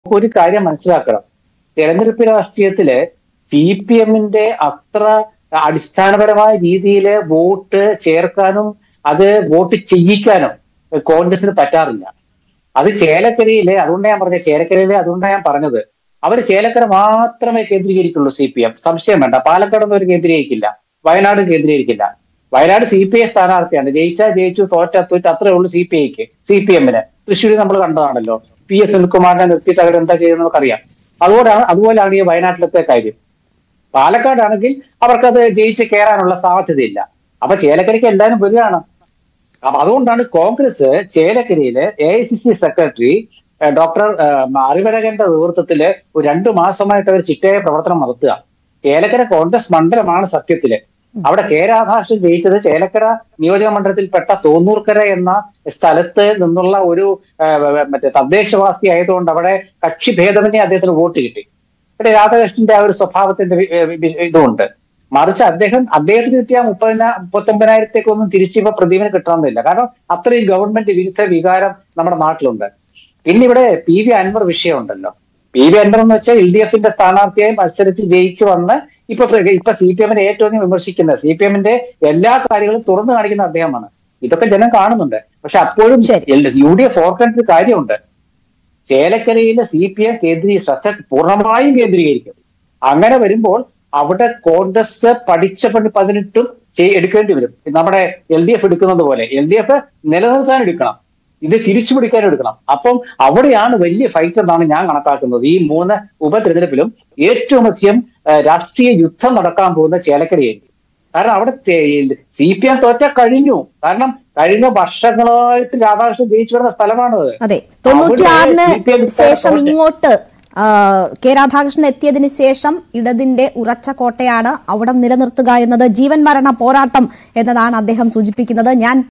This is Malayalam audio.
ഒരു കാര്യം മനസ്സിലാക്കണം തെരഞ്ഞെടുപ്പ് രാഷ്ട്രീയത്തില് സി പി എമ്മിന്റെ അത്ര അടിസ്ഥാനപരമായ രീതിയിൽ വോട്ട് ചേർക്കാനും അത് വോട്ട് ചെയ്യിക്കാനും കോൺഗ്രസിന് പറ്റാറില്ല അത് ചേലക്കരയിലെ അതുകൊണ്ടാണ് ഞാൻ പറഞ്ഞത് ചേലക്കരയിലെ അതുകൊണ്ടാണ് ഞാൻ പറഞ്ഞത് അവർ ചേലക്കര മാത്രമേ കേന്ദ്രീകരിക്കുള്ളൂ സി പി എം സംശയം വേണ്ട പാലക്കാടൊന്നും അവർ കേന്ദ്രീകരിക്കില്ല വയനാട് കേന്ദ്രീകരിക്കില്ല വയനാട് സി പി ഐ സ്ഥാനാർത്ഥിയാണ് ജയിച്ചാൽ ജയിച്ചു തോറ്റ തോറ്റ അത്രേ ഉള്ളൂ സി പി ഐക്ക് സി പി എമ്മിന് തൃശ്ശൂരിൽ നമ്മൾ കണ്ടതാണല്ലോ പി എസ് സുനിൽകുമാറിനെ നിർത്തിയിട്ട് അവർ എന്താ ചെയ്യുന്നത് നമുക്കറിയാം അതുകൊണ്ടാണ് അതുപോലെയാണ് ഈ വയനാട്ടിലത്തെ കാര്യം പാലക്കാടാണെങ്കിൽ അവർക്കത് ജയിച്ച് കയറാനുള്ള സാധ്യതയില്ല അപ്പൊ ചേലക്കരയ്ക്ക് എല്ലാവരും വരികയാണ് അപ്പൊ അതുകൊണ്ടാണ് കോൺഗ്രസ് ചേലക്കരയില് A I C C secretary ഏഹ്, ഡോക്ടർ ഏഹ്, അറിവഴകന്റെ നേതൃത്വത്തില് ഒരു രണ്ടു മാസമായിട്ട് അവർ ചിട്ടയായ പ്രവർത്തനം നടത്തുക ചേലക്കര കോൺഗ്രസ് മണ്ഡലമാണ് സത്യത്തില് അവിടെ കെ രാധാകൃഷ്ണൻ ജയിച്ചത് ചേലക്കര നിയോജക മണ്ഡലത്തിൽപ്പെട്ട തോന്നൂർക്കര എന്ന സ്ഥലത്ത് നിന്നുള്ള ഒരു ഏഹ്, മറ്റേ തദ്ദേശവാസി ആയതുകൊണ്ട് അവിടെ കക്ഷി ഭേദമന്യേ അദ്ദേഹത്തിന് വോട്ട് കിട്ടി ഇവിടെ രാധാകൃഷ്ണന്റെ ആ ഒരു സ്വഭാവത്തിന്റെ വി- ഏഹ് വി- ഇതുമുണ്ട് മറിച്ച് അദ്ദേഹം അദ്ദേഹത്തിന് കിട്ടിയ മുപ്പതിന മുപ്പത്തൊമ്പതിനായിരത്തേക്കൊന്നും തിരിച്ചിപ്പോ പ്രതിവിന് കിട്ടണമെന്നില്ല കാരണം അത്രയും ഗവൺമെന്റ് വിരുദ്ധ വികാരം നമ്മുടെ നാട്ടിലുണ്ട് പിന്നെ ഇവിടെ പി വി അൻവർ വിഷയമുണ്ടല്ലോ പി വി അൻവർ എന്ന് വെച്ചാൽ എൽ ഡി എഫിന്റെ സ്ഥാനാർത്ഥിയായി മത്സരിച്ച് ജയിച്ചു വന്ന് ഇപ്പൊ പ്ര- ഇപ്പൊ സി പി എമ്മിനെ ഏറ്റവും അധികം വിമർശിക്കുന്നത് സി പി എമ്മിന്റെ എല്ലാ കാര്യങ്ങളും തുറന്നു കാണിക്കുന്ന അദ്ദേഹമാണ് ഇതൊക്കെ ജനം കാണുന്നുണ്ട് പക്ഷെ അപ്പോഴും ശരി. യു ഡി എഫ് ഓർക്കേണ്ട ഒരു കാര്യമുണ്ട് ചേലക്കരയിലെ സി പി എം കേന്ദ്രീ ശ്രദ്ധ പൂർണ്ണമായും കേന്ദ്രീകരിക്കും അങ്ങനെ വരുമ്പോൾ അവിടെ കോൺഗ്രസ് പഠിച്ച പണി പതിനെട്ടും ചെയ്- എടുക്കേണ്ടി വരും നമ്മുടെ എൽ ഡി എഫ് എടുക്കുന്നത് പോലെ എൽ ഡി എഫ് നിലനിർത്താൻ എടുക്കണം ഇത് തിരിച്ചു പിടിക്കാൻ എടുക്കണം അപ്പം അവിടെയാണ് വലിയ ഫൈറ്റ് എന്നാണ് ഞാൻ കണക്കാക്കുന്നത് ഈ മൂന്ന് ഉപതെരഞ്ഞെടുപ്പിലും ഏറ്റവും അധികം ആ, രാഷ്ട്രീയ യുദ്ധം നടക്കാൻ പോകുന്ന ചേലക്കരയായിരിക്കും കാരണം അവിടെ സി പി എം തോറ്റാൽ കഴിഞ്ഞു കാരണം കഴിഞ്ഞ വർഷങ്ങളായിട്ട് രാധാകൃഷ്ണൻ ജയിച്ചു വരുന്ന സ്ഥലമാണത് അതെ തൊണ്ണൂറ്റിയാറിന് അവിടെ CPM ശേഷം തോറ്റ്. ഇങ്ങോട്ട് ആ, കെ രാധാകൃഷ്ണൻ എത്തിയതിന് ശേഷം ഇടതിന്റെ ഉറച്ച കോട്ടയാണ് അവിടം നിലനിർത്തുക എന്നത് ജീവൻ മരണ പോരാട്ടം എന്നതാണ് അദ്ദേഹം സൂചിപ്പിക്കുന്നത് ഞാൻ